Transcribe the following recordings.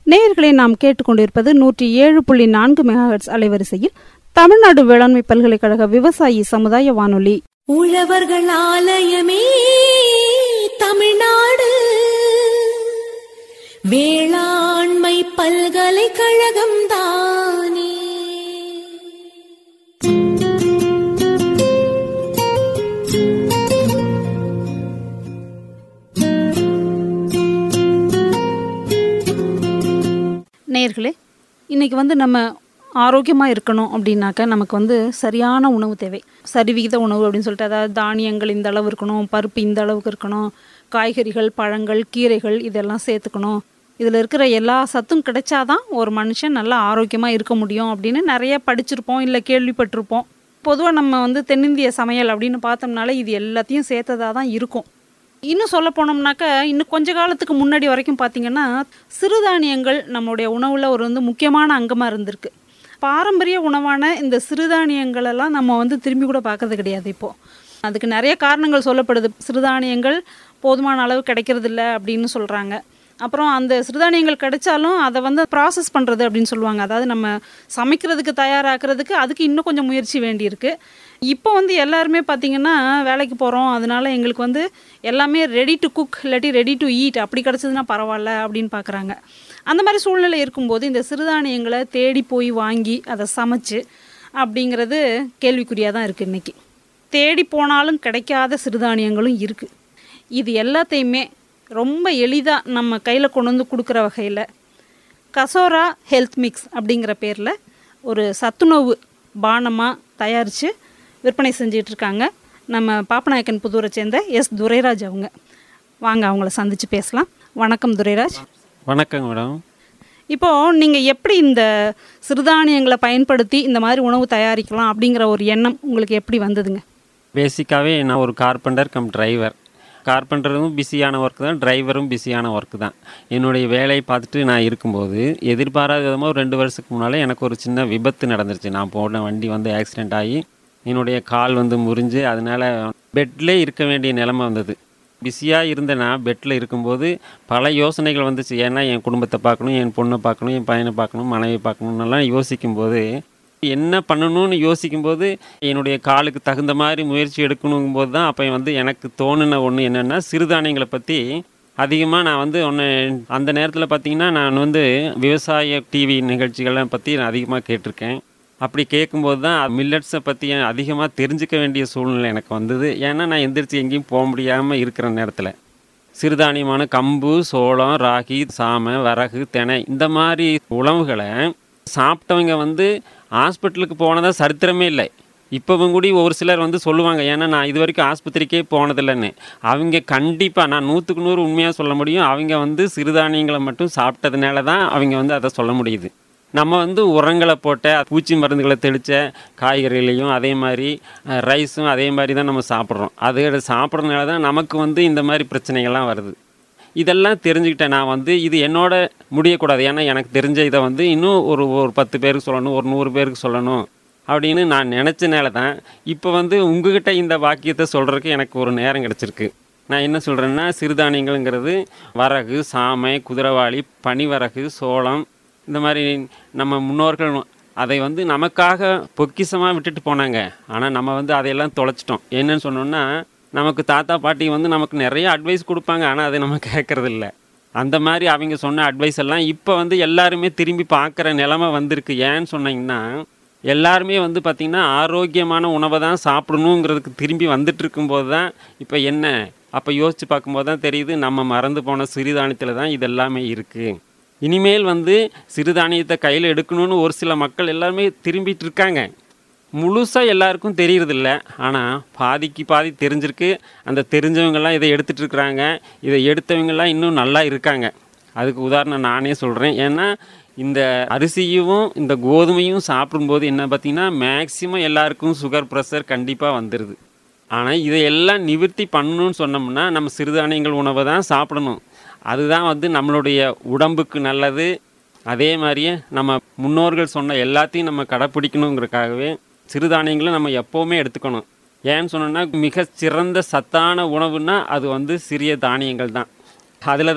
நேயர்களை நாம் கேட்டுக்கொண்டிருப்பது நூற்றி ஏழு புள்ளி நான்கு மெகாஹெட்ஸ் அலைவரிசையில் தமிழ்நாடு வேளாண்மை பல்கலைக்கழக விவசாயி சமுதாய வானொலி உழவர்கள் ஆலயமே தமிழ்நாடு வேளாண்மை பல்கலைக்கழகம் தானே நேயர்களே இன்னைக்கு வந்து நம்ம ஆரோக்கியமாக இருக்கணும் அப்படின்னாக்க நமக்கு வந்து சரியான உணவு தேவை சரிவிகித உணவு அப்படின்னு சொல்லிட்டு அதாவது தானியங்கள் இந்த அளவு இருக்கணும் பருப்பு இந்த அளவுக்கு இருக்கணும் காய்கறிகள் பழங்கள் கீரைகள் இதெல்லாம் சேர்த்துக்கணும் இதில் இருக்கிற எல்லா சத்தும் கிடைச்சாதான் ஒரு மனுஷன் நல்லா ஆரோக்கியமாக இருக்க முடியும் அப்படின்னு நிறைய படிச்சிருப்போம் இல்லை கேள்விப்பட்டிருப்போம் பொதுவாக நம்ம வந்து தென்னிந்திய சமையல் அப்படின்னு பார்த்தோம்னாலே இது எல்லாத்தையும் சேர்த்ததாக தான் இருக்கும் இன்னும் சொல்ல போனோம்னாக்க இன்னும் கொஞ்ச காலத்துக்கு முன்னாடி வரைக்கும் பார்த்தீங்கன்னா சிறுதானியங்கள் நம்மளுடைய உணவில் ஒரு வந்து முக்கியமான அங்கமாக இருந்திருக்கு பாரம்பரிய உணவான இந்த சிறுதானியங்களெல்லாம் நம்ம வந்து திரும்பி கூட பார்க்கறது கிடையாது இப்போது அதுக்கு நிறைய காரணங்கள் சொல்லப்படுது சிறுதானியங்கள் போதுமான அளவு கிடைக்கிறதில்ல அப்படின்னு சொல்கிறாங்க அப்புறம் அந்த சிறுதானியங்கள் கிடைச்சாலும் அதை வந்து ப்ராசஸ் பண்ணுறது அப்படின்னு சொல்லுவாங்க அதாவது நம்ம சமைக்கிறதுக்கு தயாராக்கிறதுக்கு அதுக்கு இன்னும் கொஞ்சம் முயற்சி வேண்டியிருக்கு இப்போ வந்து எல்லாருமே பார்த்திங்கன்னா வேலைக்கு போகிறோம் அதனால எங்களுக்கு வந்து எல்லாமே ரெடி டு குக் இல்லாட்டி ரெடி டு ஈட் அப்படி கிடச்சதுன்னா பரவாயில்ல அப்படின்னு பார்க்குறாங்க அந்த மாதிரி சூழ்நிலை இருக்கும்போது இந்த சிறுதானியங்களை தேடி போய் வாங்கி அதை சமைச்சு அப்படிங்கிறது கேள்விக்குறியாக தான் இருக்குது இன்றைக்கி தேடி போனாலும் கிடைக்காத சிறுதானியங்களும் இருக்குது இது எல்லாத்தையுமே ரொம்ப எளிதாக நம்ம கையில் கொண்டு வந்து கொடுக்குற வகையில் கசோரா ஹெல்த் மிக்ஸ் அப்படிங்கிற பேரில் ஒரு சத்துணவு பானமாக தயாரித்து விற்பனை செஞ்சிட்டு இருக்காங்க நம்ம பாப்பநாயக்கன் புதூரை சேர்ந்த எஸ் துரைராஜ் அவங்க வாங்க அவங்கள சந்தித்து பேசலாம் வணக்கம் துரைராஜ் வணக்கங்க மேடம் இப்போது நீங்கள் எப்படி இந்த சிறுதானியங்களை பயன்படுத்தி இந்த மாதிரி உணவு தயாரிக்கலாம் அப்படிங்கிற ஒரு எண்ணம் உங்களுக்கு எப்படி வந்ததுங்க பேசிக்காகவே நான் ஒரு கார்பெண்டர் கம் டிரைவர் கார்பெண்டரும் பிஸியான ஒர்க் தான் டிரைவரும் பிஸியான ஒர்க் தான் என்னுடைய வேலையை பார்த்துட்டு நான் இருக்கும்போது எதிர்பாராத விதமாக ஒரு ரெண்டு வருஷத்துக்கு முன்னால் எனக்கு ஒரு சின்ன விபத்து நடந்துருச்சு நான் போன வண்டி வந்து ஆக்சிடெண்ட் ஆகி என்னுடைய கால் வந்து முறிஞ்சு அதனால் பெட்லே இருக்க வேண்டிய நிலைமை வந்தது பிஸியாக இருந்த நான் பெட்டில் இருக்கும்போது பல யோசனைகள் வந்துச்சு ஏன்னா என் குடும்பத்தை பார்க்கணும் என் பொண்ணை பார்க்கணும் என் பையனை பார்க்கணும் மனைவி பார்க்கணுன்னெல்லாம் யோசிக்கும்போது என்ன பண்ணணும்னு யோசிக்கும்போது என்னுடைய காலுக்கு தகுந்த மாதிரி முயற்சி எடுக்கணுங்கும்போது தான் அப்போ வந்து எனக்கு தோணுன ஒன்று என்னென்னா சிறுதானியங்களை பற்றி அதிகமாக நான் வந்து ஒன்று அந்த நேரத்தில் பார்த்தீங்கன்னா நான் வந்து விவசாய டிவி நிகழ்ச்சிகளை பற்றி நான் அதிகமாக கேட்டிருக்கேன் அப்படி கேட்கும்போது தான் மில்லட்ஸை பற்றி அதிகமாக தெரிஞ்சுக்க வேண்டிய சூழ்நிலை எனக்கு வந்தது ஏன்னா நான் எந்திரிச்சு எங்கேயும் போக முடியாமல் இருக்கிற நேரத்தில் சிறுதானியமான கம்பு சோளம் ராகி சாமை வரகு தினை இந்த மாதிரி உணவுகளை சாப்பிட்டவங்க வந்து ஹாஸ்பிட்டலுக்கு போனதா சரித்திரமே இல்லை இப்போவும் கூட ஒரு சிலர் வந்து சொல்லுவாங்க ஏன்னா நான் இது வரைக்கும் ஆஸ்பத்திரிக்கே போனதில்லைன்னு அவங்க கண்டிப்பாக நான் நூற்றுக்கு நூறு உண்மையாக சொல்ல முடியும் அவங்க வந்து சிறுதானியங்களை மட்டும் சாப்பிட்டதுனால தான் அவங்க வந்து அதை சொல்ல முடியுது நம்ம வந்து உரங்களை போட்ட பூச்சி மருந்துகளை தெளித்த காய்கறிகளையும் அதே மாதிரி அஹ், ரைஸும் அதே மாதிரி தான் நம்ம சாப்பிட்றோம் அது சாப்பிட்றதுனால தான் நமக்கு வந்து இந்த மாதிரி பிரச்சனைகள்லாம் வருது இதெல்லாம் தெரிஞ்சுக்கிட்டேன் நான் வந்து இது என்னோட முடியக்கூடாது ஏன்னா எனக்கு தெரிஞ்ச இதை வந்து இன்னும் ஒரு ஒரு பத்து பேருக்கு சொல்லணும் ஒரு நூறு பேருக்கு சொல்லணும் அப்படின்னு நான் நினச்சனால தான் இப்போ வந்து உங்ககிட்ட இந்த வாக்கியத்தை சொல்கிறதுக்கு எனக்கு ஒரு நேரம் கிடச்சிருக்கு நான் என்ன சொல்கிறேன்னா சிறுதானியங்கள்ங்கிறது வரகு சாமை குதிரவாளி பனிவரகு சோளம் இந்த மாதிரி நம்ம முன்னோர்கள் அதை வந்து நமக்காக பொக்கிஷமாக விட்டுட்டு போனாங்க ஆனால் நம்ம வந்து அதையெல்லாம் தொலைச்சிட்டோம் என்னன்னு சொன்னோன்னா நமக்கு தாத்தா பாட்டி வந்து நமக்கு நிறைய அட்வைஸ் கொடுப்பாங்க ஆனால் அதை நம்ம கேட்கறதில்ல அந்த மாதிரி அவங்க சொன்ன அட்வைஸ் எல்லாம் இப்போ வந்து எல்லாருமே திரும்பி பார்க்குற நிலமை வந்திருக்கு ஏன்னு சொன்னீங்கன்னா எல்லாருமே வந்து பார்த்திங்கன்னா ஆரோக்கியமான உணவை தான் சாப்பிடணுங்கிறதுக்கு திரும்பி வந்துட்டு இருக்கும்போது தான் இப்போ என்ன அப்போ யோசித்து பார்க்கும்போது தான் தெரியுது நம்ம மறந்து போன சிறுதானியத்தில் தான் இது எல்லாமே இருக்குது இனிமேல் வந்து சிறுதானியத்தை கையில் எடுக்கணும்னு ஒரு சில மக்கள் எல்லாருமே திரும்பிட்டு இருக்காங்க முழுசாக எல்லாருக்கும் தெரியறதில்ல ஆனால் பாதிக்கு பாதி தெரிஞ்சிருக்கு அந்த தெரிஞ்சவங்கெல்லாம் இதை எடுத்துகிட்டு இருக்கிறாங்க இதை எடுத்தவங்கெல்லாம் இன்னும் நல்லா இருக்காங்க அதுக்கு உதாரணம் நானே சொல்கிறேன் ஏன்னா இந்த அரிசியும் இந்த கோதுமையும் சாப்பிடும்போது என்ன பார்த்தீங்கன்னா மேக்சிமம் எல்லாருக்கும் சுகர் ப்ரெஷர் கண்டிப்பாக வந்துடுது ஆனால் இதையெல்லாம் நிவர்த்தி பண்ணணும்னு சொன்னோம்னா நம்ம சிறுதானியங்கள் உணவை தான் சாப்பிடணும் அதுதான் வந்து நம்மளுடைய உடம்புக்கு நல்லது அதே மாதிரியே நம்ம முன்னோர்கள் சொன்ன எல்லாத்தையும் நம்ம கடைப்பிடிக்கணுங்கிறதுக்காகவே சிறுதானியங்களை நம்ம எப்போவுமே எடுத்துக்கணும் ஏன்னு சொன்னோன்னா மிக சிறந்த சத்தான உணவுன்னா அது வந்து சிறிய தானியங்கள் தான் அதில் தான்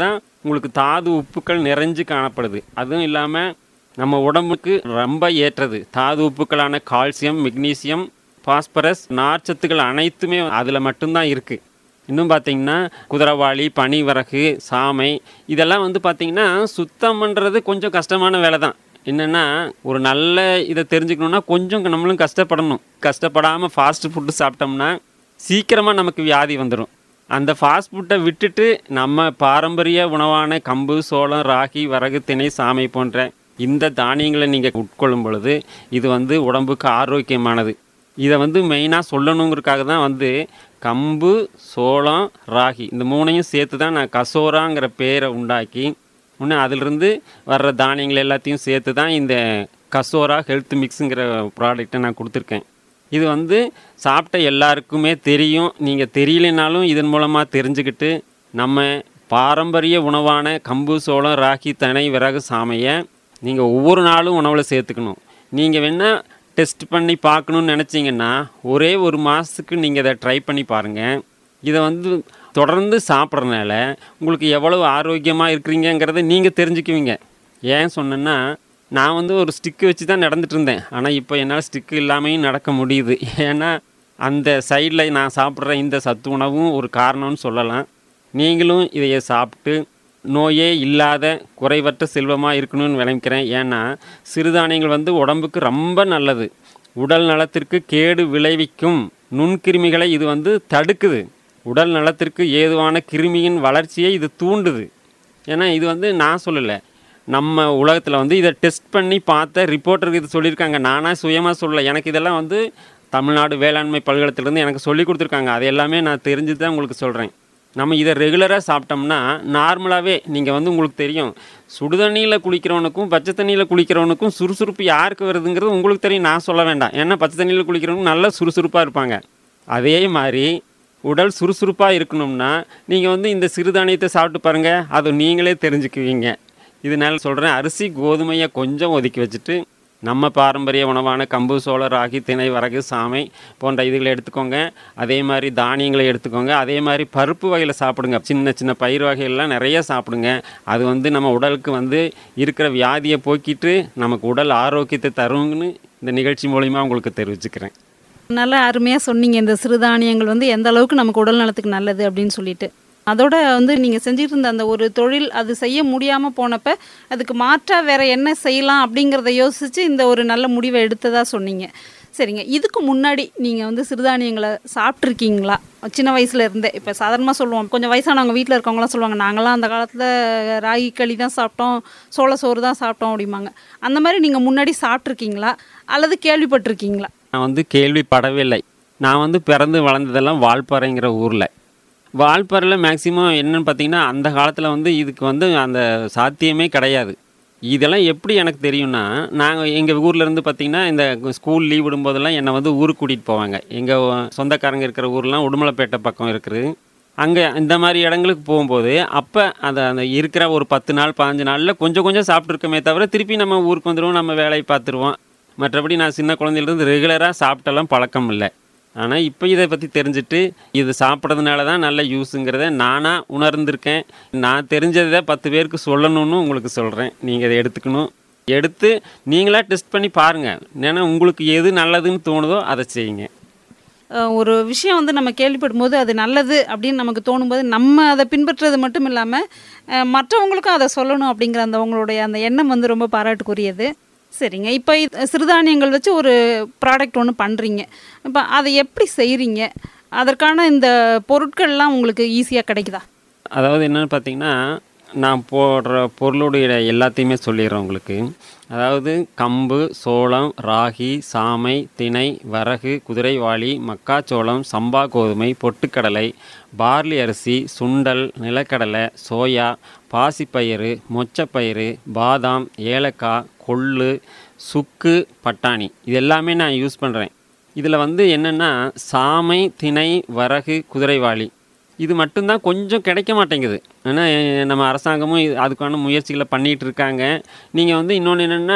உங்களுக்கு தாது உப்புக்கள் நிறைஞ்சு காணப்படுது அதுவும் இல்லாமல் நம்ம உடம்புக்கு ரொம்ப ஏற்றது தாது உப்புக்களான கால்சியம் மெக்னீசியம் பாஸ்பரஸ் நார்ச்சத்துக்கள் அனைத்துமே அதில் மட்டும்தான் இருக்குது இன்னும் பார்த்தீங்கன்னா குதிரவாளி பனிவரகு சாமை இதெல்லாம் வந்து பார்த்தீங்கன்னா சுத்தம் பண்ணுறது கொஞ்சம் கஷ்டமான வேலை தான் என்னென்னா ஒரு நல்ல இதை தெரிஞ்சுக்கணுன்னா கொஞ்சம் நம்மளும் கஷ்டப்படணும் கஷ்டப்படாமல் ஃபாஸ்ட் ஃபுட்டு சாப்பிட்டோம்னா சீக்கிரமாக நமக்கு வியாதி வந்துடும் அந்த ஃபாஸ்ட் ஃபுட்டை விட்டுட்டு நம்ம பாரம்பரிய உணவான கம்பு சோளம் ராகி வரகு திணை சாமை போன்ற இந்த தானியங்களை நீங்கள் உட்கொள்ளும் பொழுது இது வந்து உடம்புக்கு ஆரோக்கியமானது இதை வந்து மெயினாக சொல்லணுங்கிறதுக்காக தான் வந்து கம்பு சோளம் ராகி இந்த மூணையும் சேர்த்து தான் நான் கசோராங்கிற பேரை உண்டாக்கி இன்னும் அதிலிருந்து வர்ற தானியங்கள் எல்லாத்தையும் சேர்த்து தான் இந்த கசோரா ஹெல்த் மிக்ஸுங்கிற ப்ராடக்ட்டை நான் கொடுத்துருக்கேன் இது வந்து சாப்பிட்ட எல்லாருக்குமே தெரியும் நீங்கள் தெரியலனாலும் இதன் மூலமாக தெரிஞ்சுக்கிட்டு நம்ம பாரம்பரிய உணவான கம்பு சோளம் ராகி தனை விறகு சாமையை நீங்கள் ஒவ்வொரு நாளும் உணவில் சேர்த்துக்கணும் நீங்கள் வேணால் டெஸ்ட் பண்ணி பார்க்கணுன்னு நினச்சிங்கன்னா ஒரே ஒரு மாதத்துக்கு நீங்கள் இதை ட்ரை பண்ணி பாருங்கள் இதை வந்து தொடர்ந்து சாப்பிட்றதுனால உங்களுக்கு எவ்வளவு ஆரோக்கியமாக இருக்கிறீங்கங்கிறத நீங்கள் தெரிஞ்சுக்குவீங்க ஏன் சொன்னேன்னா நான் வந்து ஒரு ஸ்டிக்கு வச்சு தான் நடந்துட்டு இருந்தேன் ஆனால் இப்போ என்னால் ஸ்டிக்கு இல்லாமையும் நடக்க முடியுது ஏன்னா அந்த சைடில் நான் சாப்பிட்ற இந்த சத்து உணவும் ஒரு காரணம்னு சொல்லலாம் நீங்களும் இதைய சாப்பிட்டு நோயே இல்லாத குறைவற்ற செல்வமாக இருக்கணும்னு விளம்பிக்கிறேன் ஏன்னா சிறுதானியங்கள் வந்து உடம்புக்கு ரொம்ப நல்லது உடல் நலத்திற்கு கேடு விளைவிக்கும் நுண்கிருமிகளை இது வந்து தடுக்குது உடல் நலத்திற்கு ஏதுவான கிருமியின் வளர்ச்சியை இது தூண்டுது ஏன்னா இது வந்து நான் சொல்லலை நம்ம உலகத்தில் வந்து இதை டெஸ்ட் பண்ணி பார்த்த ரிப்போர்ட்டருக்கு இது சொல்லியிருக்காங்க நானாக சுயமாக சொல்லலை எனக்கு இதெல்லாம் வந்து தமிழ்நாடு வேளாண்மை பல்கலைக்கழகத்திலேருந்து எனக்கு சொல்லி கொடுத்துருக்காங்க அது எல்லாமே நான் தெரிஞ்சு தான் உங்களுக்கு சொல்கிறேன் நம்ம இதை ரெகுலராக சாப்பிட்டோம்னா நார்மலாகவே நீங்கள் வந்து உங்களுக்கு தெரியும் சுடுதண்ணியில் குளிக்கிறவனுக்கும் பச்சை தண்ணியில் குளிக்கிறவனுக்கும் சுறுசுறுப்பு யாருக்கு வருதுங்கிறது உங்களுக்கு தெரியும் நான் சொல்ல வேண்டாம் ஏன்னா பச்சை தண்ணியில் குளிக்கிறவங்க நல்லா சுறுசுறுப்பாக இருப்பாங்க அதே மாதிரி உடல் சுறுசுறுப்பாக இருக்கணும்னா நீங்கள் வந்து இந்த சிறுதானியத்தை சாப்பிட்டு பாருங்கள் அது நீங்களே தெரிஞ்சுக்குவீங்க இதனால சொல்கிறேன் அரிசி கோதுமையை கொஞ்சம் ஒதுக்கி வச்சுட்டு நம்ம பாரம்பரிய உணவான கம்பு சோளம் ராகி திணை வரகு சாமை போன்ற இதுகளை எடுத்துக்கோங்க அதே மாதிரி தானியங்களை எடுத்துக்கோங்க அதே மாதிரி பருப்பு வகையில் சாப்பிடுங்க சின்ன சின்ன பயிர் வகைகள்லாம் நிறைய சாப்பிடுங்க அது வந்து நம்ம உடலுக்கு வந்து இருக்கிற வியாதியை போக்கிட்டு நமக்கு உடல் ஆரோக்கியத்தை தரும்னு இந்த நிகழ்ச்சி மூலிமா உங்களுக்கு தெரிவிச்சுக்கிறேன் நல்லா அருமையாக சொன்னீங்க இந்த சிறுதானியங்கள் வந்து எந்த அளவுக்கு நமக்கு உடல் நலத்துக்கு நல்லது அப்படின்னு சொல்லிட்டு அதோட வந்து நீங்கள் செஞ்சுட்டு இருந்த அந்த ஒரு தொழில் அது செய்ய முடியாமல் போனப்ப அதுக்கு மாற்றாக வேற என்ன செய்யலாம் அப்படிங்கிறத யோசித்து இந்த ஒரு நல்ல முடிவை எடுத்ததாக சொன்னீங்க சரிங்க இதுக்கு முன்னாடி நீங்கள் வந்து சிறுதானியங்களை சாப்பிட்ருக்கீங்களா சின்ன வயசுல இருந்தே இப்போ சாதாரணமாக சொல்லுவோம் கொஞ்சம் வயசானவங்க வீட்டில் இருக்கவங்களாம் சொல்லுவாங்க நாங்களாம் அந்த காலத்தில் ராகி களி தான் சாப்பிட்டோம் சோள சோறு தான் சாப்பிட்டோம் அப்படிம்பாங்க அந்த மாதிரி நீங்கள் முன்னாடி சாப்பிட்ருக்கீங்களா அல்லது கேள்விப்பட்டிருக்கீங்களா நான் வந்து கேள்விப்படவே இல்லை நான் வந்து பிறந்து வளர்ந்ததெல்லாம் வால்பாறைங்கிற ஊரில் வால்பாறையில் மேக்ஸிமம் என்னன்னு பார்த்தீங்கன்னா அந்த காலத்தில் வந்து இதுக்கு வந்து அந்த சாத்தியமே கிடையாது இதெல்லாம் எப்படி எனக்கு தெரியும்னா நாங்கள் எங்கள் ஊரில் இருந்து பார்த்தீங்கன்னா இந்த ஸ்கூல் லீவ் விடும்போதெல்லாம் என்னை வந்து ஊருக்கு கூட்டிகிட்டு போவாங்க எங்கள் சொந்தக்காரங்க இருக்கிற ஊர்லாம் உடுமலைப்பேட்டை பக்கம் இருக்குது அங்கே இந்த மாதிரி இடங்களுக்கு போகும்போது அப்போ அந்த அந்த இருக்கிற ஒரு பத்து நாள் பாஞ்சு நாளில் கொஞ்சம் கொஞ்சம் சாப்பிட்ருக்கோமே தவிர திருப்பி நம்ம ஊருக்கு வந்துடுவோம் நம்ம வேலையை பார்த்துருவோம் மற்றபடி நான் சின்ன குழந்தையிலேருந்து ரெகுலராக சாப்பிட்டெல்லாம் பழக்கம் இல்லை ஆனால் இப்போ இதை பற்றி தெரிஞ்சுட்டு இது சாப்பிட்றதுனால தான் நல்ல யூஸுங்கிறத நானாக உணர்ந்திருக்கேன் நான் தெரிஞ்சதை பத்து பேருக்கு சொல்லணும்னு உங்களுக்கு சொல்கிறேன் நீங்கள் இதை எடுத்துக்கணும் எடுத்து நீங்களாக டெஸ்ட் பண்ணி பாருங்கள் ஏன்னா உங்களுக்கு எது நல்லதுன்னு தோணுதோ அதை செய்யுங்க அஹ் ஒரு விஷயம் வந்து நம்ம கேள்விப்படும் போது அது நல்லது அப்படின்னு நமக்கு தோணும்போது நம்ம அதை பின்பற்றுறது மட்டும் இல்லாமல் மற்றவங்களுக்கும் அதை சொல்லணும் அப்படிங்கிற அந்த உங்களுடைய அந்த எண்ணம் வந்து ரொம்ப பாராட்டுக்குரியது சரிங்க இப்போ இது- சிறுதானியங்கள் வச்சு ஒரு ப்ராடக்ட் ஒன்று பண்ணுறீங்க இப்போ அதை எப்படி செய்கிறீங்க அதற்கான இந்த பொருட்கள்லாம் உங்களுக்கு ஈஸியாக கிடைக்குதா அதாவது என்னென்னு பார்த்தீங்கன்னா நான் போடுற பொருளுடைய எல்லாத்தையுமே சொல்லிடுறேன் உங்களுக்கு அதாவது கம்பு சோளம் ராகி சாமை திணை வரகு குதிரைவாளி மக்காச்சோளம் சம்பா கோதுமை பொட்டுக்கடலை பார்லி அரிசி சுண்டல் நிலக்கடலை சோயா பாசிப்பயிறு மொச்சப்பயிறு பாதாம் ஏலக்காய் கொள்ளு சுக்கு பட்டாணி இது எல்லாமே நான் யூஸ் பண்ணுறேன் இதில் வந்து என்னென்னா சாமை திணை வரகு குதிரைவாளி இது மட்டும்தான் கொஞ்சம் கிடைக்க மாட்டேங்குது ஏன்னா அஹ், நம்ம அரசாங்கமும் இது- அதுக்கான முயற்சிகளை பண்ணிகிட்டு இருக்காங்க நீங்கள் வந்து இன்னொன்று என்னென்னா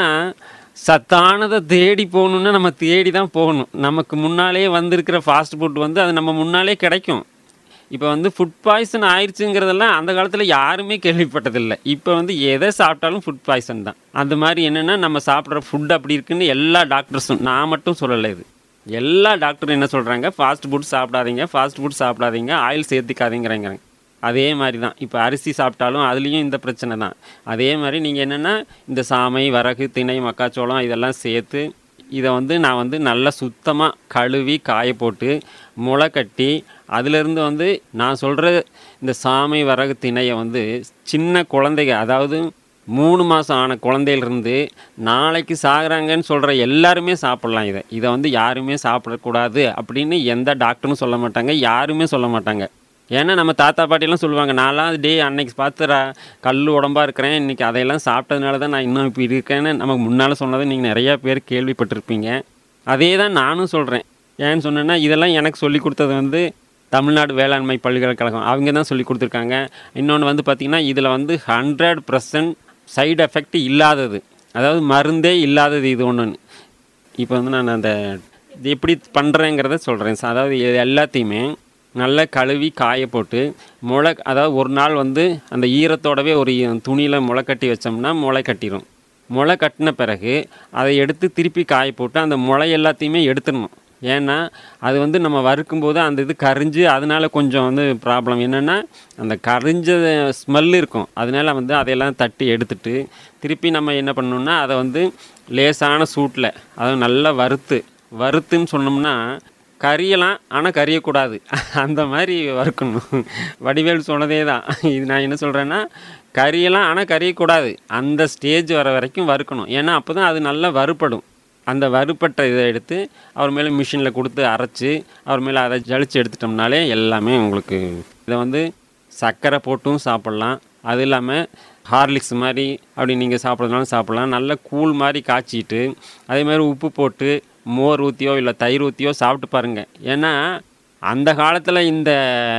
சத்தானதை தேடி போகணுன்னா நம்ம தேடி தான் போகணும் நமக்கு முன்னாலே வந்திருக்கிற ஃபாஸ்ட் ஃபுட் வந்து அது நம்ம முன்னாலே கிடைக்கும் இப்போ வந்து ஃபுட் பாய்சன் ஆயிடுச்சுங்கிறதெல்லாம் அந்த காலத்தில் யாருமே கேள்விப்பட்டதில்லை இப்போ வந்து எதை சாப்பிட்டாலும் ஃபுட் பாய்சன் தான் அந்த மாதிரி என்னென்னா நம்ம சாப்பிட்ற ஃபுட் அப்படி இருக்குன்னு எல்லா டாக்டர்ஸும் நான் மட்டும் சொல்லலை இது எல்லா டாக்டரும் என்ன சொல்கிறாங்க ஃபாஸ்ட் ஃபுட் சாப்பிடாதீங்க ஃபாஸ்ட் ஃபுட் சாப்பிடாதீங்க ஆயில் சேர்த்துக்காதீங்கிறாங்க அதே மாதிரி தான் இப்போ அரிசி சாப்பிட்டாலும் அதுலேயும் இந்த பிரச்சனை தான் அதே மாதிரி நீங்கள் என்னென்னா இந்த சாமை வரகு திணை மக்காச்சோளம் இதெல்லாம் சேர்த்து இதை வந்து நான் வந்து நல்லா சுத்தமாக கழுவி காய போட்டு முளை கட்டி அதிலிருந்து வந்து நான் சொல்கிற இந்த சாமை வரகு திணையை வந்து சின்ன குழந்தைங்க அதாவது மூணு மாதம் ஆன குழந்தையிலிருந்து நாளைக்கு சாகுறாங்கன்னு சொல்கிற எல்லாருமே சாப்பிட்லாம் இதை இதை வந்து யாருமே சாப்பிடக்கூடாது அப்படின்னு எந்த டாக்டரும் சொல்ல மாட்டாங்க யாருமே சொல்ல மாட்டாங்க ஏன்னா நம்ம தாத்தா பாட்டியெல்லாம் சொல்லுவாங்க நான்லாம் டே அன்னைக்கு பார்த்துறா கல் உடம்பா இருக்கிறேன் இன்றைக்கி அதையெல்லாம் சாப்பிட்டதுனால தான் நான் இன்னும் இப்போ இருக்கேன்னு நமக்கு முன்னால் சொன்னதை நீங்கள் நிறையா பேர் கேள்விப்பட்டிருப்பீங்க அதே தான் நானும் சொல்கிறேன் ஏன்னு சொன்னேன்னா இதெல்லாம் எனக்கு சொல்லி கொடுத்தது வந்து தமிழ்நாடு வேளாண்மை பல்கலைக்கழகம் அவங்க தான் சொல்லி கொடுத்துருக்காங்க இன்னொன்று வந்து பார்த்திங்கன்னா இதில் வந்து ஹண்ட்ரட் பர்சன்ட் சைடு எஃபெக்ட் இல்லாதது அதாவது மருந்தே இல்லாதது இது ஒன்றுன்னு இப்போ வந்து நான் அந்த இது எப்படி பண்ணுறேங்கிறத சொல்கிறேன் அதாவது இது எல்லாத்தையுமே நல்லா கழுவி காய போட்டு முளை அதாவது ஒரு நாள் வந்து அந்த ஈரத்தோடவே ஒரு துணியில் முளை கட்டி வச்சோம்னா முளை கட்டிடும் முளை கட்டின பிறகு அதை எடுத்து திருப்பி காய போட்டு அந்த முளை எல்லாத்தையுமே எடுத்துடணும் ஏன்னா அது வந்து நம்ம வறுக்கும்போது அந்த இது கரிஞ்சு அதனால கொஞ்சம் வந்து ப்ராப்ளம் என்னென்னா அந்த கரிஞ்ச ஸ்மெல் இருக்கும் அதனால வந்து அதையெல்லாம் தட்டி எடுத்துட்டு திருப்பி நம்ம என்ன பண்ணணும்னா அதை வந்து லேசான சூட்டில் அதை நல்லா வறுத்து வறுத்துன்னு சொன்னோம்னா கரியலாம் ஆனால் கரியக்கூடாது அந்த மாதிரி வறுக்கணும் வடிவேல் சொன்னதே தான் இது நான் என்ன சொல்கிறேன்னா கரியலாம் ஆனால் கரியக்கூடாது அந்த ஸ்டேஜ் வர வரைக்கும் வறுக்கணும் ஏன்னா அப்போ தான் அது நல்லா வறுப்படும் அந்த வறுப்பட்ட இதை எடுத்து அவர் மேலே மிஷினில் கொடுத்து அரைச்சி அவர் மேலே அதை ஜலிச்சு எடுத்துட்டோம்னாலே எல்லாமே உங்களுக்கு இதை வந்து சர்க்கரை போட்டும் சாப்பிட்லாம் அது இல்லாமல் ஹார்லிக்ஸ் மாதிரி அப்படி நீங்கள் சாப்பிட்றதுனாலும் சாப்பிட்லாம் நல்ல கூழ் மாதிரி காய்ச்சிட்டு அதே மாதிரி உப்பு போட்டு மோர் ஊற்றியோ இல்லை தயிர் ஊற்றியோ சாப்பிட்டு பாருங்கள் ஏன்னா அந்த காலத்தில் இந்த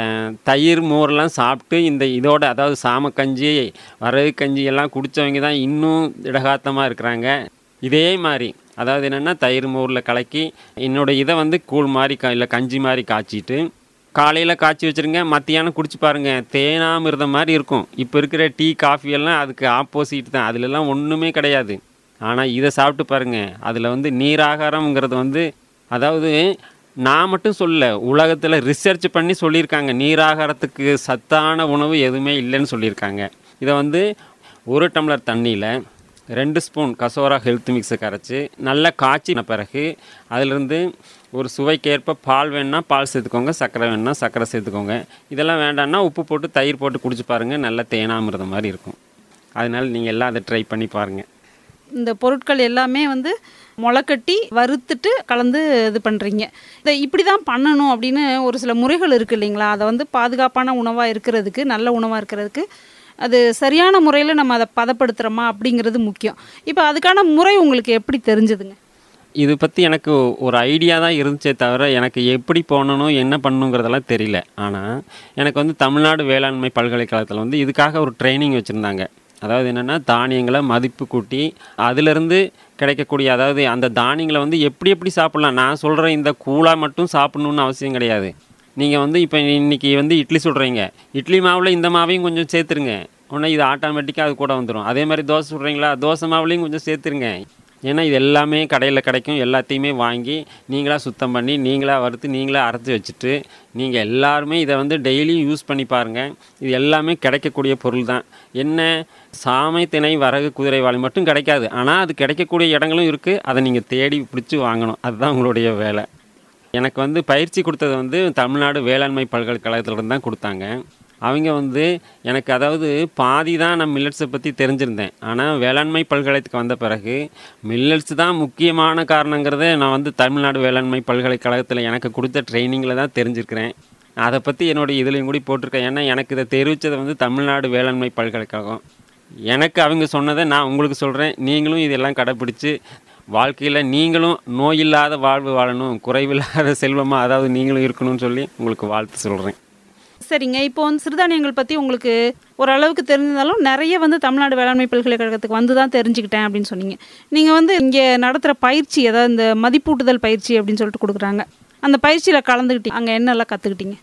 தயிர் மோர்லாம் சாப்பிட்டு இந்த இதோட அதாவது சாமக்கஞ்சி வரகு கஞ்சி எல்லாம் குடித்தவங்க தான் இன்னும் திடகாத்தமாக இருக்கிறாங்க இதே மாதிரி அதாவது என்னென்னா தயிர் மோரில் கலக்கி என்னோட இதை வந்து கூழ் மாதிரி கா இல்லை கஞ்சி மாதிரி காய்ச்சிட்டு காலையில் காய்ச்சி வச்சுருங்க மத்தியானம் குடிச்சு பாருங்கள் தேனாமிர்தம் மாதிரி இருக்கும் இப்போ இருக்கிற டீ காஃபி எல்லாம் அதுக்கு ஆப்போசிட் தான் அதுலலாம் ஒன்றுமே கிடையாது ஆனால் இதை சாப்பிட்டு பாருங்கள் அதில் வந்து நீராகாரம்ங்கிறது வந்து அதாவது நான் மட்டும் சொல்ல உலகத்தில் ரிசர்ச் பண்ணி சொல்லியிருக்காங்க நீராகாரத்துக்கு சத்தான உணவு எதுவுமே இல்லைன்னு சொல்லியிருக்காங்க இதை வந்து ஒரு டம்ளர் தண்ணியில் ரெண்டு ஸ்பூன் கசோரா ஹெல்த் மிக்ஸை கரைச்சி நல்லா காய்ச்சின பிறகு அதிலிருந்து ஒரு சுவைக்கேற்ப பால் வேணுன்னா பால் சேர்த்துக்கோங்க சர்க்கரை வேணுன்னா சர்க்கரை சேர்த்துக்கோங்க இதெல்லாம் வேண்டாம்னா உப்பு போட்டு தயிர் போட்டு குடிச்சு பாருங்கள் நல்ல தேனாமிரதம் மாதிரி இருக்கும் அதனால் நீங்கள் எல்லாம் அதை ட்ரை பண்ணி பாருங்கள் இந்த பொருட்கள் எல்லாமே வந்து முளைக்கட்டி வறுத்துட்டு கலந்து இது பண்ணுறீங்க இதை இப்படி தான் பண்ணணும் அப்படின்னு ஒரு சில முறைகள் இருக்குது இல்லைங்களா அதை வந்து பாதுகாப்பான உணவாக இருக்கிறதுக்கு நல்ல உணவாக இருக்கிறதுக்கு அது சரியான முறையில் நம்ம அதை பதப்படுத்துகிறோமா அப்படிங்கிறது முக்கியம் இப்போ அதுக்கான முறை உங்களுக்கு எப்படி தெரிஞ்சதுங்க இது பற்றி எனக்கு ஒரு ஐடியா தான் இருந்துச்சே தவிர எனக்கு எப்படி போகணும் என்ன பண்ணணுங்கிறதெல்லாம் தெரியல ஆனால் எனக்கு வந்து தமிழ்நாடு வேளாண்மை பல்கலைக்கழகத்தில் வந்து இதுக்காக ஒரு ட்ரைனிங் வச்சுருந்தாங்க அதாவது என்னென்னா தானியங்களை மதிப்பு கூட்டி அதிலிருந்து கிடைக்கக்கூடிய அதாவது அந்த தானியங்களை வந்து எப்படி எப்படி சாப்பிட்லாம் நான் சொல்கிற இந்த கூழாக மட்டும் சாப்பிட்ணுன்னு அவசியம் கிடையாது நீங்கள் வந்து இப்போ இன்றைக்கி வந்து இட்லி சுடுறீங்க இட்லி மாவில் இந்த மாவையும் கொஞ்சம் சேர்த்துருங்க உடனே இது ஆட்டோமேட்டிக்காக அது கூட வந்துடும் அதே மாதிரி தோசை சுடுறீங்களா தோசை மாவுலேயும் கொஞ்சம் சேர்த்துருங்க ஏன்னா இது எல்லாமே கடையில் கிடைக்கும் எல்லாத்தையுமே வாங்கி நீங்களாக சுத்தம் பண்ணி நீங்களாக வறுத்து நீங்களாக அரைச்சி வச்சுட்டு நீங்கள் எல்லாருமே இதை வந்து டெய்லியும் யூஸ் பண்ணி பாருங்கள் இது எல்லாமே கிடைக்கக்கூடிய பொருள் தான் என்ன சாமை திணை வரகு குதிரைவாளி மட்டும் கிடைக்காது ஆனால் அது கிடைக்கக்கூடிய இடங்களும் இருக்குது அதை நீங்கள் தேடி பிடிச்சி வாங்கணும் அதுதான் உங்களுடைய வேலை எனக்கு வந்து பயிற்சி கொடுத்தது வந்து தமிழ்நாடு வேளாண்மை பல்கலைக்கழகத்திலிருந்து தான் கொடுத்தாங்க அவங்க வந்து எனக்கு அதாவது பாதி தான் நான் மில்லட்ஸை பற்றி தெரிஞ்சிருந்தேன் ஆனால் வேளாண்மை பல்கலைக்கு வந்த பிறகு மில்லட்ஸ் தான் முக்கியமான காரணங்கிறத நான் வந்து தமிழ்நாடு வேளாண்மை பல்கலைக்கழகத்தில் எனக்கு கொடுத்த ட்ரைனிங்கில் தான் தெரிஞ்சிருக்கிறேன் அதை பற்றி என்னோடய இதுலேயும் கூட போட்டிருக்கேன் ஏன்னா எனக்கு இதை தெரிவித்தது வந்து தமிழ்நாடு வேளாண்மை பல்கலைக்கழகம் எனக்கு அவங்க சொன்னதை நான் உங்களுக்கு சொல்கிறேன் நீங்களும் இதெல்லாம் கடைப்பிடிச்சு வாழ்க்கையில் நீங்களும் நோயில்லாத வாழ்வு வாழணும் குறைவில்லாத செல்வமாக அதாவது நீங்களும் இருக்கணும்னு சொல்லி உங்களுக்கு வாழ்த்து சொல்கிறேன் சரிங்க இப்போ வந்து சிறுதானியங்கள் பற்றி உங்களுக்கு ஓரளவுக்கு தெரிஞ்சிருந்தாலும் நிறைய வந்து தமிழ்நாடு வேளாண்மை பல்கலைக்கழகத்துக்கு வந்து தான் தெரிஞ்சுக்கிட்டேன் அப்படின்னு சொன்னீங்க நீங்கள் வந்து இங்கே நடத்துகிற பயிற்சி அதாவது இந்த மதிப்பூட்டுதல் பயிற்சி அப்படின்னு சொல்லிட்டு கொடுக்குறாங்க அந்த பயிற்சியில் கலந்துக்கிட்டீங்க அங்கே என்னெல்லாம் கற்றுக்கிட்டீங்க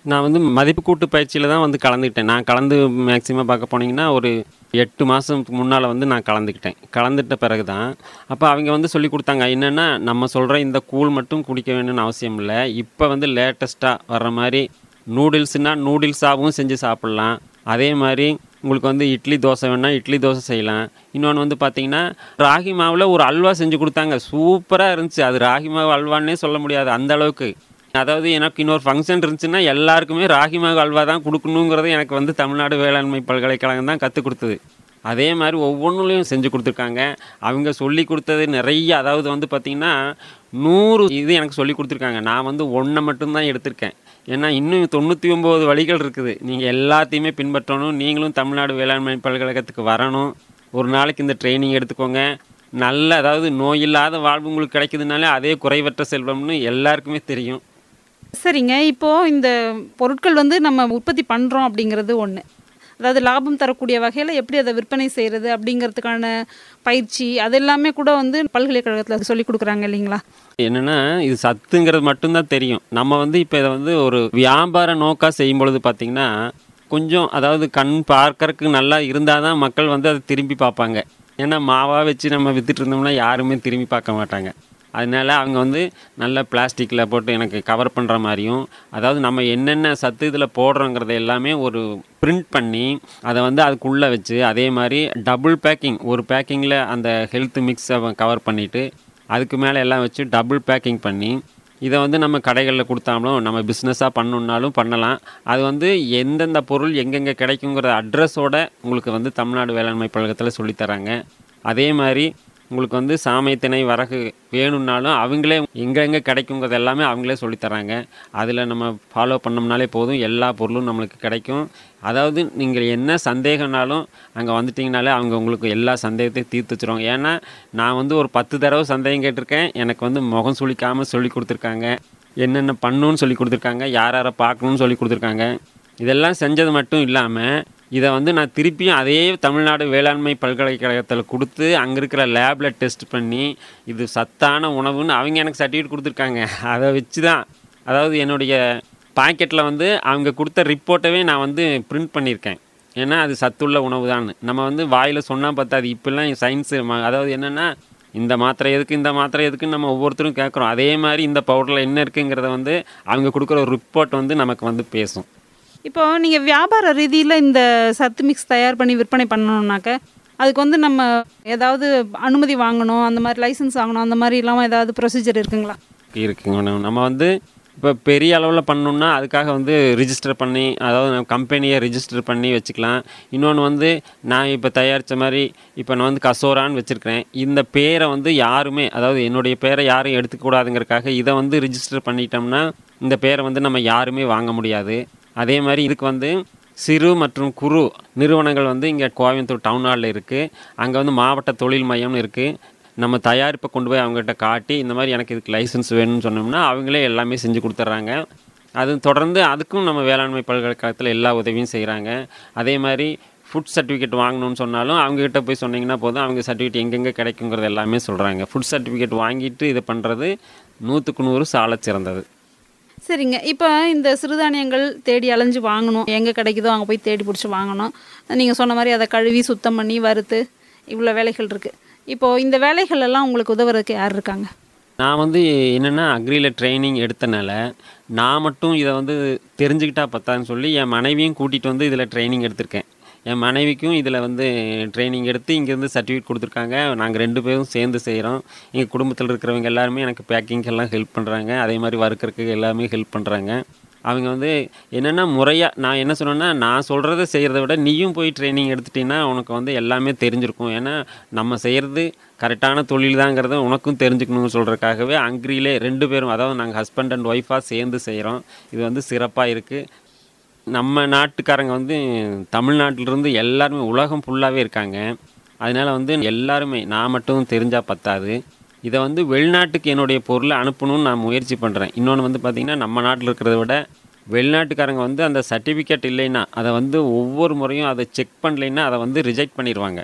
நான் வந்து மதிப்பு கூட்டு பயிற்சியில் தான் வந்து கலந்துக்கிட்டேன் நான் கலந்து மேக்ஸிமம் பார்க்க போனீங்கன்னா ஒரு எட்டு மாதத்துக்கு முன்னால் வந்து நான் கலந்துக்கிட்டேன் கலந்துட்ட பிறகு தான் அப்போ அவங்க வந்து சொல்லி கொடுத்தாங்க என்னென்னா நம்ம சொல்கிற இந்த கூழ் மட்டும் குடிக்க வேணும்னு அவசியம் இல்லை இப்போ வந்து லேட்டஸ்ட்டாக வர்ற மாதிரி நூடுல்ஸ்னால் நூடுல்ஸாகவும் செஞ்சு சாப்பிட்லாம் அதே மாதிரி உங்களுக்கு வந்து இட்லி தோசை வேணால் இட்லி தோசை செய்யலாம் இன்னொன்று வந்து பார்த்தீங்கன்னா ராகி மாவில் ஒரு அல்வா செஞ்சு கொடுத்தாங்க சூப்பராக இருந்துச்சு அது ராகி மாவு அல்வான்னே சொல்ல முடியாது அந்த அளவுக்கு அதாவது எனக்கு இன்னொரு ஃபங்க்ஷன் இருந்துச்சுன்னா எல்லாருக்குமே ராகி மாவு அல்வா தான் கொடுக்கணுங்கிறது எனக்கு வந்து தமிழ்நாடு வேளாண்மை பல்கலைக்கழகம் தான் கற்றுக் கொடுத்தது அதே மாதிரி ஒவ்வொன்றுலையும் செஞ்சு கொடுத்துருக்காங்க அவங்க சொல்லி கொடுத்தது நிறைய அதாவது வந்து பார்த்திங்கன்னா நூறு இது எனக்கு சொல்லி கொடுத்துருக்காங்க நான் வந்து ஒன்றை மட்டும்தான் எடுத்திருக்கேன் ஏன்னா இன்னும் தொண்ணூற்றி ஒம்பது வழிகள் இருக்குது நீங்கள் எல்லாத்தையுமே பின்பற்றணும் நீங்களும் தமிழ்நாடு வேளாண்மை பல்கலைக்கழகத்துக்கு வரணும் ஒரு நாளைக்கு இந்த ட்ரைனிங் எடுத்துக்கோங்க நல்ல அதாவது நோய் இல்லாத வாழ்வு உங்களுக்கு கிடைக்குதுனாலே அதே குறைவற்ற செல்வம்னு எல்லாருக்குமே தெரியும் சரிங்க இப்போது இந்த பொருட்கள் வந்து நம்ம உற்பத்தி பண்ணுறோம் அப்படிங்கிறது ஒன்று அதாவது லாபம் தரக்கூடிய வகையில் எப்படி அதை விற்பனை செய்கிறது அப்படிங்கிறதுக்கான பயிற்சி அது எல்லாமே கூட வந்து பல்கலைக்கழகத்தில் சொல்லி கொடுக்குறாங்க இல்லைங்களா என்னென்னா இது சத்துங்கிறது மட்டும்தான் தெரியும் நம்ம வந்து இப்போ இதை வந்து ஒரு வியாபார நோக்காக செய்யும் பொழுது பார்த்திங்கன்னா கொஞ்சம் அதாவது கண் பார்க்கறதுக்கு நல்லா இருந்தால் தான் மக்கள் வந்து அதை திரும்பி பார்ப்பாங்க ஏன்னா மாவாக வச்சு நம்ம வித்துட்டு இருந்தோம்னா யாருமே திரும்பி பார்க்க மாட்டாங்க அதனால அவங்க வந்து நல்ல பிளாஸ்டிக்கில் போட்டு எனக்கு கவர் பண்ணுற மாதிரியும் அதாவது நம்ம என்னென்ன சத்து இதில் போடுறோங்கிறத எல்லாமே ஒரு பிரிண்ட் பண்ணி அதை வந்து அதுக்குள்ளே வச்சு அதே மாதிரி டபுள் பேக்கிங் ஒரு பேக்கிங்கில் அந்த ஹெல்த் மிக்ஸை கவர் பண்ணிவிட்டு அதுக்கு மேலே எல்லாம் வச்சு டபுள் பேக்கிங் பண்ணி இதை வந்து நம்ம கடைகளில் கொடுத்தாலும் நம்ம பிஸ்னஸாக பண்ணணுன்னாலும் பண்ணலாம் அது வந்து எந்தெந்த பொருள் எங்கெங்கே கிடைக்குங்கிற அட்ரஸோட உங்களுக்கு வந்து தமிழ்நாடு வேளாண்மை பழகத்தில் சொல்லித்தராங்க அதே மாதிரி உங்களுக்கு வந்து சாமை திணை வரகு வேணும்னாலும் அவங்களே எங்கெங்கே கிடைக்குங்கிறது எல்லாமே அவங்களே சொல்லித்தராங்க அதில் நம்ம ஃபாலோ பண்ணோம்னாலே போதும் எல்லா பொருளும் நம்மளுக்கு கிடைக்கும் அதாவது நீங்கள் என்ன சந்தேகம்னாலும் அங்கே வந்துட்டிங்கனாலே அவங்க உங்களுக்கு எல்லா சந்தேகத்தையும் தீர்த்து வச்சிருவாங்க ஏன்னா நான் வந்து ஒரு பத்து தடவை சந்தேகம் கேட்டிருக்கேன் எனக்கு வந்து முகம் சுளிக்காமல் சொல்லி கொடுத்துருக்காங்க என்னென்ன பண்ணணும்னு சொல்லி கொடுத்துருக்காங்க யார் யாரை பார்க்கணும்னு சொல்லி கொடுத்துருக்காங்க இதெல்லாம் செஞ்சது மட்டும் இல்லாமல் இதை வந்து நான் திருப்பியும் அதே தமிழ்நாடு வேளாண்மை பல்கலைக்கழகத்தில் கொடுத்து அங்கே இருக்கிற லேபில் டெஸ்ட் பண்ணி இது சத்தான உணவுன்னு அவங்க எனக்கு சர்டிஃபிகேட் கொடுத்துருக்காங்க அதை வச்சு தான் அதாவது என்னுடைய பாக்கெட்டில் வந்து அவங்க கொடுத்த ரிப்போர்ட்டவே நான் வந்து பிரிண்ட் பண்ணியிருக்கேன் ஏன்னா அது சத்துள்ள உணவு தான் நம்ம வந்து வாயில் சொன்னால் பார்த்தாது இப்போல்லாம் சயின்ஸு அதாவது என்னென்னா இந்த மாத்திரை எதுக்கு இந்த மாத்திரை எதுக்குன்னு நம்ம ஒவ்வொருத்தரும் கேட்குறோம் அதே மாதிரி இந்த பவுடரில் என்ன இருக்குங்கிறத வந்து அவங்க கொடுக்குற ஒரு ரிப்போர்ட் வந்து நமக்கு வந்து பேசும் இப்போ நீங்கள் வியாபார ரீதியில் இந்த சத்து மிக்ஸ் தயார் பண்ணி விற்பனை பண்ணணுன்னாக்க அதுக்கு வந்து நம்ம ஏதாவது அனுமதி வாங்கணும் அந்த மாதிரி லைசன்ஸ் வாங்கணும் அந்த மாதிரி இல்லாமல் ஏதாவது ப்ரொசீஜர் இருக்குங்களா இருக்குங்க மேடம் நம்ம வந்து இப்போ பெரிய அளவில் பண்ணணுன்னா அதுக்காக வந்து ரிஜிஸ்டர் பண்ணி அதாவது நம்ம கம்பெனியை ரிஜிஸ்டர் பண்ணி வச்சுக்கலாம் இன்னொன்று வந்து நான் இப்போ தயாரித்த மாதிரி இப்போ நான் வந்து கசோரான்னு வச்சுருக்கிறேன் இந்த பேரை வந்து யாருமே அதாவது என்னுடைய பேரை யாரும் எடுத்துக்கூடாதுங்கிறதுக்காக இதை வந்து ரிஜிஸ்டர் பண்ணிட்டோம்னா இந்த பேரை வந்து நம்ம யாருமே வாங்க முடியாது அதே மாதிரி இதுக்கு வந்து சிறு மற்றும் குறு நிறுவனங்கள் வந்து இங்கே கோயம்புத்தூர் டவுன் ஹாலில் இருக்குது அங்கே வந்து மாவட்ட தொழில் மையம்னு இருக்குது நம்ம தயாரிப்பை கொண்டு போய் அவங்ககிட்ட காட்டி இந்த மாதிரி எனக்கு இதுக்கு லைசன்ஸ் வேணும்னு சொன்னோம்னா அவங்களே எல்லாமே செஞ்சு கொடுத்துட்றாங்க அது தொடர்ந்து அதுக்கும் நம்ம வேளாண்மை பல்கலைக்கழகத்தில் எல்லா உதவியும் செய்கிறாங்க அதே மாதிரி ஃபுட் சர்டிஃபிகேட் வாங்கணும்னு சொன்னாலும் அவங்ககிட்ட போய் சொன்னீங்கன்னா போதும் அவங்க சர்டிஃபிகேட் எங்கெங்கே கிடைக்குங்கிறது எல்லாமே சொல்கிறாங்க ஃபுட் சர்டிஃபிகேட் வாங்கிட்டு இது பண்ணுறது நூற்றுக்கு நூறு சால சிறந்தது சரிங்க இப்போ இந்த சிறுதானியங்கள் தேடி அலைஞ்சு வாங்கணும் எங்கே கிடைக்குதோ அங்கே போய் தேடி பிடிச்சி வாங்கணும் நீங்கள் சொன்ன மாதிரி அதை கழுவி சுத்தம் பண்ணி வறுத்து இவ்வளோ வேலைகள் இருக்குது இப்போது இந்த வேலைகள் எல்லாம் உங்களுக்கு உதவுறதுக்கு யார் இருக்காங்க நான் வந்து என்னென்னா அக்ரியில் ட்ரைனிங் எடுத்தனால நான் மட்டும் இதை வந்து தெரிஞ்சுக்கிட்டா பத்தான்னு சொல்லி என் மனைவியும் கூட்டிகிட்டு வந்து இதில் ட்ரைனிங் எடுத்திருக்கேன் என் மனைவிக்கும் இதில் வந்து ட்ரைனிங் எடுத்து இங்கேருந்து சர்டிஃபிகேட் கொடுத்துருக்காங்க நாங்கள் ரெண்டு பேரும் சேர்ந்து செய்கிறோம் எங்கள் குடும்பத்தில் இருக்கிறவங்க எல்லாருமே எனக்கு பேக்கிங்கெல்லாம் ஹெல்ப் பண்ணுறாங்க அதே மாதிரி வறுக்கிறதுக்கு எல்லாமே ஹெல்ப் பண்ணுறாங்க அவங்க வந்து என்னென்னா முறையாக நான் என்ன சொன்னேன்னா நான் சொல்கிறத செய்கிறத விட நீயும் போய் ட்ரைனிங் எடுத்துட்டீங்கன்னா உனக்கு வந்து எல்லாமே தெரிஞ்சிருக்கும் ஏன்னா நம்ம செய்கிறது கரெக்டான தொழில் தாங்கிறத உனக்கும் தெரிஞ்சுக்கணும்னு சொல்கிறதுக்காகவே அக்ரியிலே ரெண்டு பேரும் அதாவது நாங்கள் ஹஸ்பண்ட் அண்ட் ஒய்ஃபாக சேர்ந்து செய்கிறோம் இது வந்து சிறப்பாக இருக்குது நம்ம நாட்டுக்காரங்க வந்து தமிழ்நாட்டிலிருந்து எல்லாருமே உலகம் ஃபுல்லாகவே இருக்காங்க அதனால் வந்து எல்லாருமே நான் மட்டும் தெரிஞ்சால் பத்தாது இதை வந்து வெளிநாட்டுக்கு என்னுடைய பொருளை அனுப்பணும்னு நான் முயற்சி பண்ணுறேன் இன்னொன்று வந்து பார்த்திங்கன்னா நம்ம நாட்டில் இருக்கிறத விட வெளிநாட்டுக்காரங்க வந்து அந்த சர்டிஃபிகேட் இல்லைன்னா அதை வந்து ஒவ்வொரு முறையும் அதை செக் பண்ணலைன்னா அதை வந்து ரிஜெக்ட் பண்ணிடுவாங்க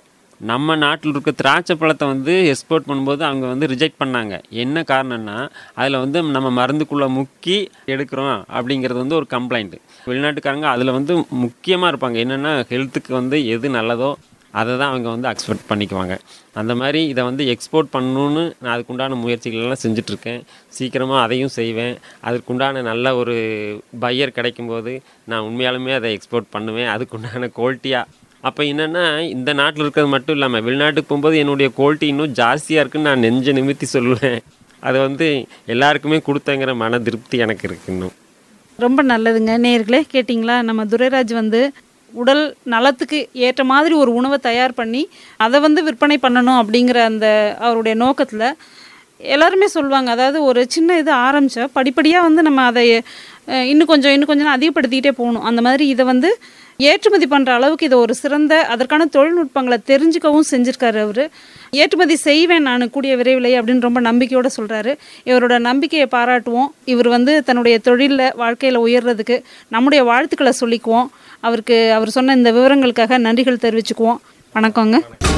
நம்ம நாட்டில் இருக்க திராட்சை பழத்தை வந்து எக்ஸ்போர்ட் பண்ணும்போது அவங்க வந்து ரிஜெக்ட் பண்ணாங்க என்ன காரணம்னா அதில் வந்து நம்ம மருந்துக்குள்ளே முக்கி எடுக்கிறோம் அப்படிங்கிறது வந்து ஒரு கம்ப்ளைண்ட் வெளிநாட்டுக்காரங்க அதில் வந்து முக்கியமாக இருப்பாங்க என்னென்னா ஹெல்த்துக்கு வந்து எது நல்லதோ அதை தான் அவங்க வந்து அக்ஸ்பெக்ட் பண்ணிக்குவாங்க அந்த மாதிரி இதை வந்து எக்ஸ்போர்ட் பண்ணணுன்னு நான் அதுக்குண்டான முயற்சிகள் எல்லாம் செஞ்சிட்ருக்கேன் சீக்கிரமாக அதையும் செய்வேன் அதுக்குண்டான நல்ல ஒரு பையர் கிடைக்கும்போது நான் உண்மையாலுமே அதை எக்ஸ்போர்ட் பண்ணுவேன் அதுக்குண்டான குவாலிட்டியாக அப்போ என்னென்னா இந்த நாட்டில் இருக்கிறது மட்டும் இல்லாமல் வெளிநாட்டுக்கு போகும்போது என்னுடைய குவாலிட்டி இன்னும் ஜாஸ்தியாக இருக்குன்னு நான் நெஞ்ச நிமித்தி சொல்லுவேன் அதை வந்து எல்லாருக்குமே கொடுத்தங்கிற மன திருப்தி எனக்கு இருக்கு இன்னும் ரொம்ப நல்லதுங்க நேர்களே கேட்டிங்களா நம்ம துரைராஜ் வந்து உடல் நலத்துக்கு ஏற்ற மாதிரி ஒரு உணவை தயார் பண்ணி அதை வந்து விற்பனை பண்ணணும் அப்படிங்கிற அந்த அவருடைய நோக்கத்தில் எல்லாருமே சொல்லுவாங்க அதாவது ஒரு சின்ன இது ஆரம்பித்தா படிப்படியாக வந்து நம்ம அதை அஹ், இன்னும் கொஞ்சம் இன்னும் கொஞ்சம் அதிகப்படுத்திக்கிட்டே போகணும் அந்த மாதிரி இதை வந்து ஏற்றுமதி பண்ணுற அளவுக்கு இதை ஒரு சிறந்த அதற்கான தொழில்நுட்பங்களை தெரிஞ்சுக்கவும் செஞ்சுருக்காரு அவர் ஏற்றுமதி செய்வேன் நான் கூடிய விரைவிலே அப்படின்னு ரொம்ப நம்பிக்கையோடு சொல்கிறாரு இவரோட நம்பிக்கையை பாராட்டுவோம் இவர் வந்து தன்னுடைய தொழிலில் வாழ்க்கையில் உயர்றதுக்கு நம்முடைய வாழ்த்துக்களை சொல்லிக்குவோம் அவருக்கு அவர் சொன்ன இந்த விவரங்களுக்காக நன்றிகள் தெரிவிச்சுக்குவோம் வணக்கங்க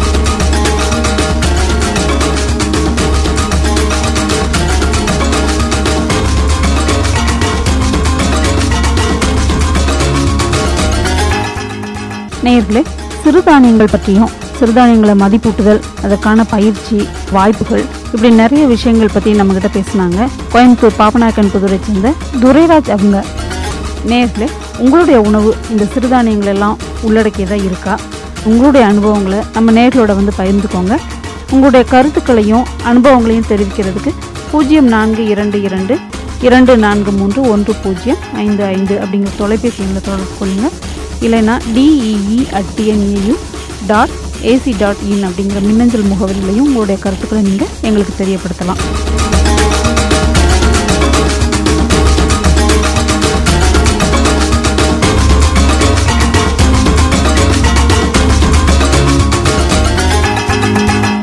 நேயர்களே சிறுதானியங்கள் பற்றியும் சிறுதானியங்களை மதிப்பூட்டுதல் அதற்கான பயிற்சி வாய்ப்புகள் இப்படி நிறைய விஷயங்கள் பற்றி நம்மக்கிட்ட பேசினாங்க கோயம்புத்தூர் பாபநாயக்கன் புதுரை சேர்ந்த துரைராஜ் அவங்க நேயர்களே உங்களுடைய உணவு இந்த சிறுதானியங்கள் எல்லாம் உள்ளடக்கியதாக இருக்கா உங்களுடைய அனுபவங்களை நம்ம நேர்களோட வந்து பகிர்ந்துக்கோங்க உங்களுடைய கருத்துக்களையும் அனுபவங்களையும் தெரிவிக்கிறதுக்கு பூஜ்ஜியம் நான்கு இரண்டு இரண்டு இரண்டு நான்கு மூன்று ஒன்று பூஜ்ஜியம் ஐந்து ஐந்து அப்படிங்கிற தொலைபேசி எண்ணில் தொடர்பு கொள்ளுங்க இல்லைன்னா DEE at TNAU dot AC dot in அப்படிங்கிற மின்னஞ்சல் முகவரியிலையும் உங்களுடைய கருத்துக்களை நீங்கள் எங்களுக்கு தெரியப்படுத்தலாம்